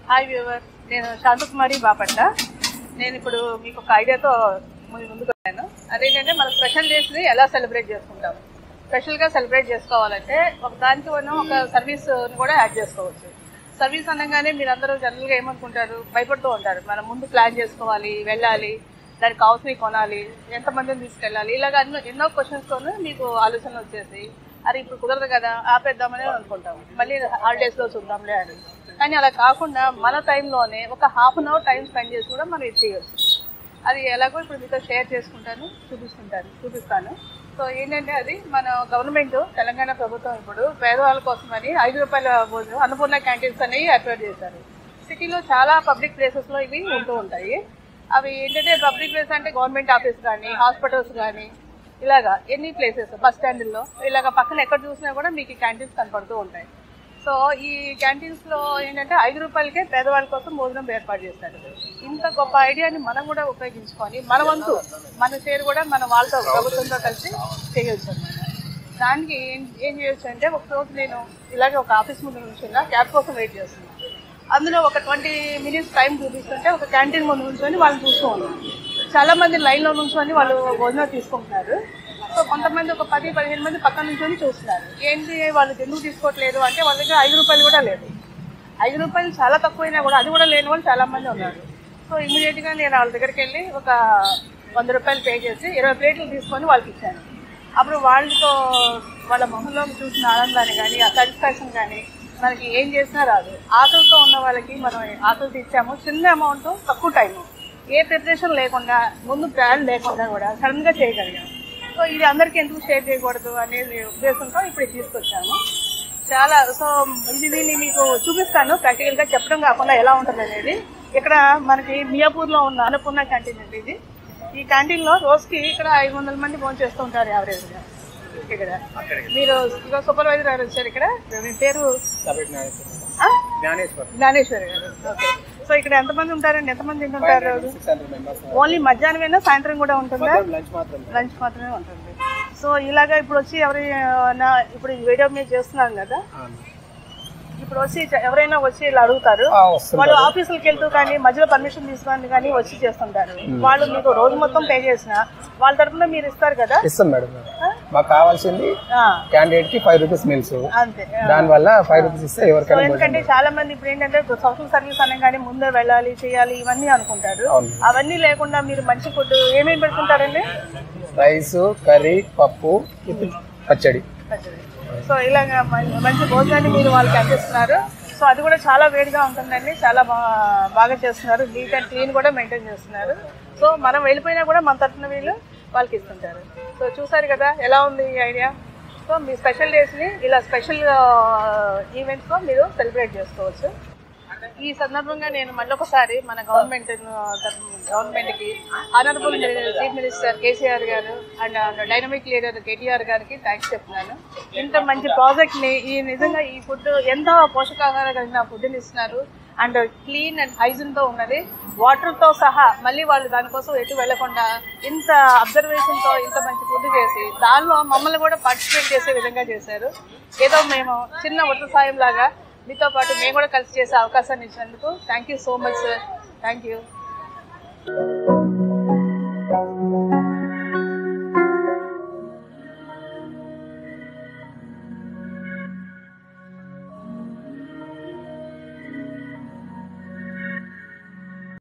Hi viewer నేను శాంతకుమారి బాపట్ల నేను ఇప్పుడు మీకు ఒక ఐడియాతో ముందు ముందుకు వచ్చాను అదేంటంటే మనం స్పెషల్ డేస్ని ఎలా సెలబ్రేట్ చేసుకుంటాం స్పెషల్గా సెలబ్రేట్ చేసుకోవాలంటే ఒక దానికి మనం ఒక సర్వీస్ కూడా యాడ్ చేసుకోవచ్చు సర్వీస్ అనగానే మీరు అందరూ జనరల్గా ఏమనుకుంటారు భయపడుతూ ఉంటారు మనం ముందు ప్లాన్ చేసుకోవాలి వెళ్ళాలి దానికి కావాల్సినవి కొనాలి ఎంతమందిని తీసుకెళ్ళాలి ఇలాగ ఎన్నో ఎన్నో క్వశ్చన్స్తోనే మీకు ఆలోచనలు వచ్చేసి అరే ఇప్పుడు కుదరదు కదా ఆపేద్దామని అనుకుంటాం మళ్ళీ హాలిడేస్లో చూద్దాంలే అని కానీ అలా కాకుండా మన టైంలోనే ఒక half an hour time spend చేసి కూడా మనం ఇది చేయొచ్చు అది ఎలాగో ఇప్పుడు మీతో షేర్ చేసుకుంటాను చూపిస్తుంటాను చూపిస్తాను సో ఏంటంటే అది మన గవర్నమెంట్ తెలంగాణ ప్రభుత్వం ఇప్పుడు పేదవాళ్ళ కోసమని ఐదు రూపాయల భోజనం అన్నపూర్ణ క్యాంటీన్స్ అనేవి ఏర్పాటు చేశారు సిటీలో చాలా పబ్లిక్ ప్లేసెస్లో ఇవి ఉంటూ ఉంటాయి అవి ఏంటంటే పబ్లిక్ ప్లేస్ అంటే గవర్నమెంట్ ఆఫీస్ కానీ హాస్పిటల్స్ కానీ ఇలాగా ఎన్ని ప్లేసెస్ బస్ స్టాండ్లో ఇలాగ పక్కన ఎక్కడ చూసినా కూడా మీకు ఈ క్యాంటీన్స్ కనపడుతూ ఉంటాయి సో ఈ క్యాంటీన్స్ లో ఏంటంటే ఐదు రూపాయలకే పేదవాళ్ళ కోసం భోజనం ఏర్పాటు చేస్తారు ఇంత గొప్ప ఐడియాని మనం కూడా ఉపయోగించుకొని మన వంతు మన షేర్ కూడా మన వాళ్ళతో ప్రభుత్వంతో కలిసి చేయొచ్చు అన్నమాట దానికి ఏం ఏం చేయొచ్చు అంటే ఒక రోజు నేను ఇలాగే ఒక ఆఫీస్ ముందు నుంచున్నా క్యాబ్ కోసం వెయిట్ చేస్తున్నాను అందులో ఒక ట్వంటీ మినిట్స్ టైం చూపిస్తుంటే ఒక క్యాంటీన్ ముందు నుంచొని వాళ్ళని చూస్తూ ఉన్నాను చాలా మంది లైన్లో నుంచొని వాళ్ళు భోజనం తీసుకుంటున్నారు సో కొంతమంది ఒక పది పదిహేను మంది పక్కన నుంచొని చూస్తున్నారు ఏంటి వాళ్ళు ఎందుకు తీసుకోవట్లేదు అంటే వాళ్ళ దగ్గర ఐదు రూపాయలు కూడా లేదు ఐదు రూపాయలు చాలా తక్కువైనా కూడా అది కూడా లేని వాళ్ళు చాలా మంది ఉన్నారు సో ఇమీడియట్ గా నేను వాళ్ళ దగ్గరికి వెళ్ళి ఒక వంద రూపాయలు పే చేసి ఇరవై ప్లేట్లు తీసుకొని వాళ్ళకి ఇచ్చాను అప్పుడు వాళ్ళతో వాళ్ళ మొహంలో చూసిన ఆనందాన్ని కానీ ఆ సాటిస్ఫాక్షన్ కానీ మనకి ఏం చేసినా రాదు ఆకలితో ఉన్న వాళ్ళకి మనం ఆకలి తీర్చాము చిన్న అమౌంట్ తక్కువ టైము ఏ ప్రిపరేషన్ లేకుండా ముందు ప్లాన్ లేకుండా కూడా సడన్ గా చేయగలిగాం సో ఇది అందరికీ ఎందుకు షేర్ చేయకూడదు అనేది ఉద్దేశంతో ఇప్పుడు ఇది తీసుకొచ్చాము చాలా సో ఇది దీన్ని మీకు చూపిస్తాను ప్రాక్టికల్ గా చెప్పడం కాకుండా ఎలా ఉంటుంది అనేది ఇక్కడ మనకి మియాపూర్ లో ఉన్న అన్నపూర్ణ క్యాంటీన్ అండి ఇది ఈ క్యాంటీన్ లో రోజుకి ఇక్కడ ఐదు వందల మంది భోజనం చేస్తూ ఉంటారు యావరేజ్ గా ఇక్కడ మీరు ఇక్కడ సూపర్వైజర్ గారు వచ్చారు ఇక్కడ మీ పేరు ఆ? జ్ఞానేశ్వరి గారు ఓకే సో ఇక్కడ ఎంతమంది ఉంటారండి ఎంతమంది తింటుంటారు రోజు ఓన్లీ మధ్యాహ్నమేనా సాయంత్రం కూడా ఉంటుందా లంచ్ మాత్రమే ఉంటుంది సో ఇలాగా ఇప్పుడు వచ్చి ఎవరి నా ఇప్పుడు ఈ వీడియో మీరు చేస్తున్నాం కదా ఇప్పుడు వచ్చి చ- ఎవరైనా వచ్చి ఇలా అడుగుతారు వాళ్ళు ఆఫీసులకు వెళ్తూ కానీ మధ్యలో పర్మిషన్ తీసుకొని కానీ వచ్చి చేస్తుంటారు వాళ్ళు మీకు రోజు మొత్తం పే చేసిన వాళ్ళ తరఫున మీరు ఇస్తారు కదా ఇస్తాం మేడం ఆ? మాకు కావాల్సింది ఆ, క్యాండిడేట్ కి ఫైవ్ రూపీస్ మీల్స్ అంతే ఆ. దాని వల్ల ఫైవ్ రూపీస్ ఇస్తే సో ఎవరికైనా ఎందుకంటే చాలా మంది ఇప్పుడు ఏంటంటే సోషల్ సర్వీస్ అనగానే ముందే వెళ్ళాలి చేయాలి ఇవన్నీ అనుకుంటారు అవును. అవన్నీ లేకుండా మీరు మంచి ఫుడ్ ఏమేమి పెడుతుంటారండి రైస్ కర్రీ పప్పు విత్ పచ్చడి సో ఇలాగ మం- మంచి భోజనాన్ని మీరు వాళ్ళకి అందిస్తున్నారు సో అది కూడా చాలా వేడిగా ఉంటుందండి చాలా బా- బాగా చేస్తున్నారు నీట్ అండ్ క్లీన్ కూడా మెయింటైన్ చేస్తున్నారు సో మనం వెళ్ళిపోయినా కూడా మన తరఫున వీళ్ళు వాళ్ళకి ఇస్తుంటారు సో చూసారు కదా ఎలా ఉంది ఈ ఐడియా సో మీ స్పెషల్ డేస్ని ఇలా స్పెషల్ ఈవెంట్స్లో మీరు సెలబ్రేట్ చేసుకోవచ్చు ఈ సందర్భంగా నేను మళ్ళొకసారి మన గవర్నమెంట్ గవర్నమెంట్కి ఆనరబుల్ చీఫ్ మినిస్టర్ కేసీఆర్ గారు అండ్ డైనమిక్ లీడర్ కేటీఆర్ గారికి థ్యాంక్స్ చెప్తున్నాను ఇంత మంచి ప్రాజెక్ట్ని ఈ నిజంగా ఈ ఫుడ్ ఎంతో పోషకాహార కలిగిన ఫుడ్ని ఇస్తున్నారు అండ్ క్లీన్ అండ్ హైజీన్తో ఉన్నది వాటర్తో సహా మళ్ళీ వాళ్ళు దానికోసం ఎటు వెళ్లకుండా ఇంత అబ్జర్వేషన్తో ఇంత మంచి ఫుడ్ చేసి దానిలో మమ్మల్ని కూడా పార్టిసిపేట్ చేసే విధంగా చేశారు ఏదో మేము చిన్న వృత్త సాయం లాగా మీతో పాటు మేము కూడా కలిసి చేసే అవకాశాన్ని ఇచ్చినందుకు thank you so much sir thank you